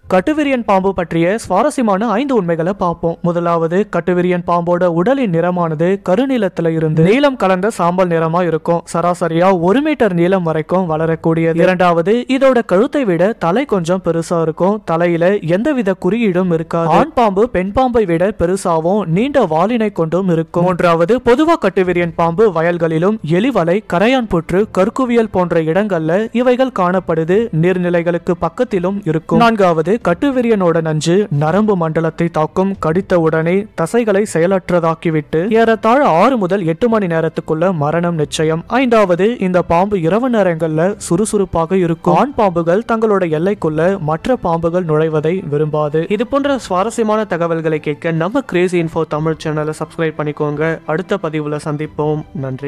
கட்டுவிரியன் பாம்பு பற்றிய சுவாரஸ்யமான ஐந்து உண்மைகளை பார்ப்போம் முதலாவது கட்டுவிரியன் பாம்போட உடலின் நிறமானது கருநீலத்துல இருந்து நீலம் கலந்த சாம்பல் நிறமா இருக்கும் சராசரியா ஒரு மீட்டர் நீளம் வரைக்கும் வளரக்கூடியது இரண்டாவது இதோட கழுத்தை விட தலை கொஞ்சம் பெருசா இருக்கும் தலையில எந்தவித குறியீடும் இருக்காது ஆண் பாம்பு பெண் பாம்பை விட பெருசாவும் நீண்ட வாலினை கொண்டும் இருக்கும் மூன்றாவது பொதுவா கட்டுவிரியன் பாம்பு வயல்களிலும் எலிவலை கரையான் புற்று கற்குவியல் போன்ற இடங்கள்ல இவைகள் காணப்படுது நீர்நிலைகளுக்கு பக்கத்திலும் இருக்கும் நான்காவது கட்டுவிரியனோட நஞ்சு நரம்பு மண்டலத்தை தாக்கும் கடித்த உடனே தசைகளை செயலற்றதாக்கிவிட்டு ஏறத்தாழ ஆறு முதல் எட்டு மணி நேரத்துக்குள்ள மரணம் நிச்சயம் ஐந்தாவது இந்த பாம்பு இரவு நேரங்கள்ல சுறுசுறுப்பாக இருக்கும் ஆண் பாம்புகள் தங்களோட எல்லைக்குள்ள மற்ற பாம்புகள் நுழைவதை விரும்பாது இது போன்ற சுவாரஸ்யமான தகவல்களை கேட்க நம்ம கிரேசி இன்ஃபோ தமிழ் சேனலை சப்ஸ்கிரைப் பண்ணிக்கோங்க அடுத்த பதிவுல சந்திப்போம் நன்றி